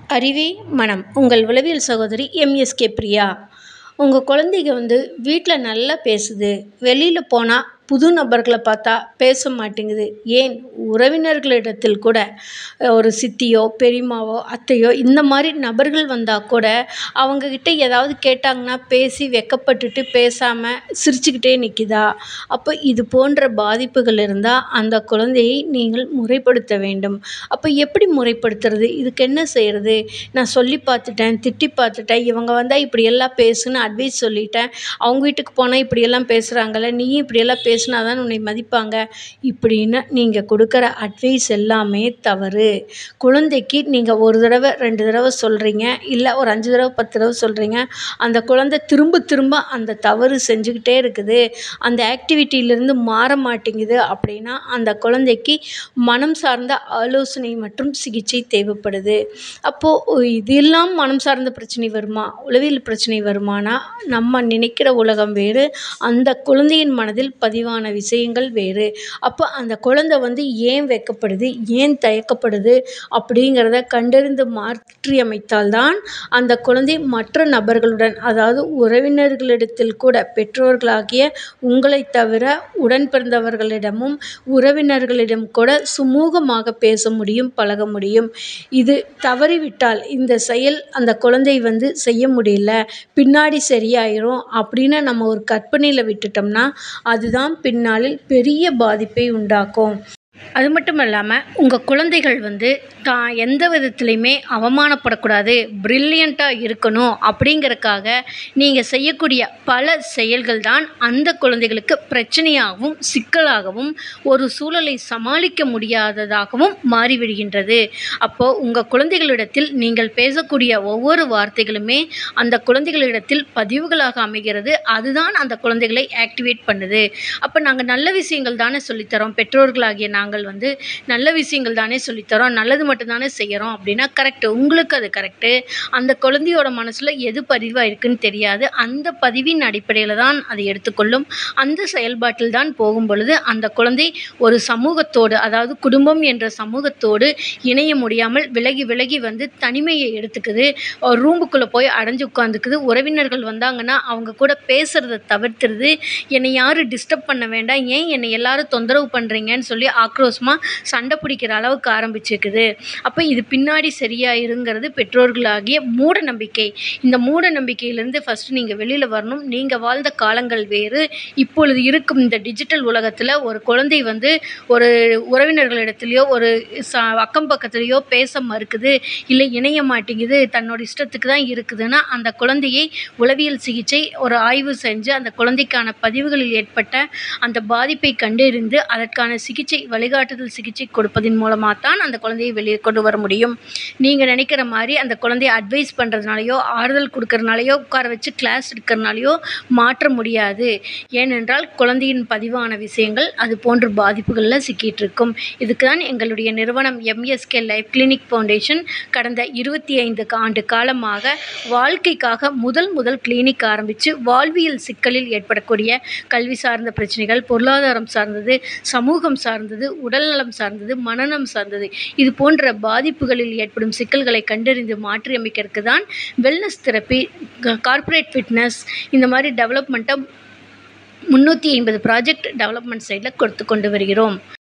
அறிவே மனம் உங்கள் உளவியல் சகோதரி எம்எஸ்கே பிரியா உங்கள் குழந்தைங்க வந்து வீட்டில் நல்லா பேசுது வெளியில் போனால் புது நபர்களை பார்த்தா பேச மாட்டேங்குது ஏன் உறவினர்களிடத்தில் கூட ஒரு சித்தியோ பெரியம்மாவோ அத்தையோ இந்த மாதிரி நபர்கள் வந்தால் கூட அவங்கக்கிட்ட ஏதாவது கேட்டாங்கன்னா பேசி வெட்கப்பட்டுட்டு பேசாமல் சிரிச்சுக்கிட்டே நிற்கிதா அப்போ இது போன்ற பாதிப்புகள் இருந்தால் அந்த குழந்தையை நீங்கள் முறைப்படுத்த வேண்டும் அப்போ எப்படி முறைப்படுத்துறது இதுக்கு என்ன செய்கிறது நான் சொல்லி பார்த்துட்டேன் திட்டி பார்த்துட்டேன் இவங்க வந்தால் இப்படியெல்லாம் பேசுன்னு அட்வைஸ் சொல்லிட்டேன் அவங்க வீட்டுக்கு போனால் இப்படியெல்லாம் பேசுகிறாங்கல்ல நீயும் இப்படியெல்லாம் பேசினா தான் உன்னை மதிப்பாங்க இப்படின்னு நீங்கள் கொடுக்குற அட்வைஸ் எல்லாமே தவறு குழந்தைக்கு நீங்கள் ஒரு தடவை ரெண்டு தடவை சொல்கிறீங்க இல்லை ஒரு அஞ்சு தடவை பத்து தடவை சொல்கிறீங்க அந்த குழந்தை திரும்ப திரும்ப அந்த தவறு செஞ்சுக்கிட்டே இருக்குது அந்த ஆக்டிவிட்டியிலேருந்து மாற மாட்டேங்குது அப்படின்னா அந்த குழந்தைக்கு மனம் சார்ந்த ஆலோசனை மற்றும் சிகிச்சை தேவைப்படுது அப்போது இதெல்லாம் மனம் சார்ந்த பிரச்சனை வருமா உளவியல் பிரச்சனை வருமானா நம்ம நினைக்கிற உலகம் வேறு அந்த குழந்தையின் மனதில் பதிவான விஷயங்கள் வேறு அப்போ அந்த குழந்தை வந்து ஏன் வெட்கப்படுது ஏன் தயக்கப்படுது அப்படிங்கிறத கண்டறிந்து மாற்றி அமைத்தால் தான் அந்த குழந்தை மற்ற நபர்களுடன் அதாவது உறவினர்களிடத்தில் கூட பெற்றோர்களாகிய உங்களை தவிர உடன் பிறந்தவர்களிடமும் உறவினர்களிடம் கூட சுமூகமாக பேச முடியும் பழக முடியும் இது தவறிவிட்டால் இந்த செயல் அந்த குழந்தை வந்து செய்ய முடியல பின்னாடி சரியாயிரும் அப்படின்னு நம்ம ஒரு கற்பனையில் விட்டுட்டோம்னா அதுதான் பின்னாளில் பெரிய பாதிப்பை உண்டாக்கும் அது மட்டும் இல்லாமல் உங்கள் குழந்தைகள் வந்து தான் எந்த விதத்துலையுமே அவமானப்படக்கூடாது ப்ரில்லியண்ட்டாக இருக்கணும் அப்படிங்கிறக்காக நீங்கள் செய்யக்கூடிய பல செயல்கள் தான் அந்த குழந்தைகளுக்கு பிரச்சனையாகவும் சிக்கலாகவும் ஒரு சூழலை சமாளிக்க முடியாததாகவும் மாறிவிடுகின்றது அப்போது உங்கள் குழந்தைகளிடத்தில் நீங்கள் பேசக்கூடிய ஒவ்வொரு வார்த்தைகளுமே அந்த குழந்தைகளிடத்தில் பதிவுகளாக அமைகிறது அதுதான் அந்த குழந்தைகளை ஆக்டிவேட் பண்ணுது அப்போ நாங்கள் நல்ல விஷயங்கள் தானே சொல்லித்தரோம் பெற்றோர்களாகிய நாங்கள் வந்து நல்ல விஷயங்கள் தானே சொல்லித்தரோம் நல்லது மட்டும்தானே செய்கிறோம் அப்படின்னா கரெக்டு உங்களுக்கு அது கரெக்டு அந்த குழந்தையோட மனசில் எது பதிவாக இருக்குன்னு தெரியாது அந்த பதிவின் அடிப்படையில் தான் அதை எடுத்துக்கொள்ளும் அந்த செயல்பாட்டில் தான் போகும் பொழுது அந்த குழந்தை ஒரு சமூகத்தோடு அதாவது குடும்பம் என்ற சமூகத்தோடு இணைய முடியாமல் விலகி விலகி வந்து தனிமையை எடுத்துக்குது ஒரு ரூமுக்குள்ளே போய் அடைஞ்சு உட்காந்துக்குது உறவினர்கள் வந்தாங்கன்னா அவங்க கூட பேசுகிறத தவிர்த்துருது என்னை யாரும் டிஸ்டர்ப் பண்ண வேண்டாம் ஏன் என்னை எல்லாரும் தொந்தரவு பண்ணுறீங்கன்னு சொல்லி ஆக்ரோஷமாக சண்டை பிடிக்கிற அளவுக்கு ஆரம்பிச்சிருக்குது அப்போ இது பின்னாடி சரியாயிருங்கிறது பெற்றோர்களாகிய மூட நம்பிக்கை இந்த மூட நம்பிக்கையிலேருந்து ஃபஸ்ட்டு நீங்கள் வெளியில் வரணும் நீங்கள் வாழ்ந்த காலங்கள் வேறு இப்பொழுது இருக்கும் இந்த டிஜிட்டல் உலகத்தில் ஒரு குழந்தை வந்து ஒரு உறவினர்களிடத்துலையோ ஒரு ச அக்கம் பக்கத்துலேயோ பேச மறுக்குது இல்லை இணைய மாட்டேங்குது தன்னோட இஷ்டத்துக்கு தான் இருக்குதுன்னா அந்த குழந்தையை உளவியல் சிகிச்சை ஒரு ஆய்வு செஞ்சு அந்த குழந்தைக்கான பதிவுகளில் ஏற்பட்ட அந்த பாதிப்பை கண்டறிந்து அதற்கான சிகிச்சை வழிகாட்டுதல் சிகிச்சை கொடுப்பதன் மூலமாக தான் அந்த குழந்தையை வெளியே கொண்டு வர முடியும் நீங்கள் நினைக்கிற மாதிரி அந்த குழந்தைய அட்வைஸ் பண்ணுறதுனாலையோ ஆறுதல் கொடுக்கறனாலையோ உட்கார வச்சு கிளாஸ் எடுக்கிறனாலையோ மாற்ற முடியாது ஏனென்றால் குழந்தையின் பதிவான விஷயங்கள் அது போன்ற பாதிப்புகளில் சிக்கிட்டு இருக்கும் இதுக்கு தான் எங்களுடைய நிறுவனம் எம்எஸ்கே லைஃப் கிளினிக் ஃபவுண்டேஷன் கடந்த இருபத்தி ஐந்து ஆண்டு காலமாக வாழ்க்கைக்காக முதல் முதல் கிளினிக் ஆரம்பித்து வாழ்வியல் சிக்கலில் ஏற்படக்கூடிய கல்வி சார்ந்த பிரச்சனைகள் பொருளாதாரம் சார்ந்தது சமூகம் சார்ந்தது உடல்நலம் சார்ந்தது மனநலம் சார்ந்தது இது போன்ற பாதிப்புகளில் ஏற்படும் சிக்கல்களை கண்டறிந்து மாற்றி அமைக்கிறதுக்கு தான் வெல்னஸ் தெரப்பி கார்ப்பரேட் ஃபிட்னஸ் இந்த மாதிரி டெவலப்மெண்ட்டை முந்நூற்றி ஐம்பது ப்ராஜெக்ட் டெவலப்மெண்ட் சைடில் கொடுத்து கொண்டு வருகிறோம்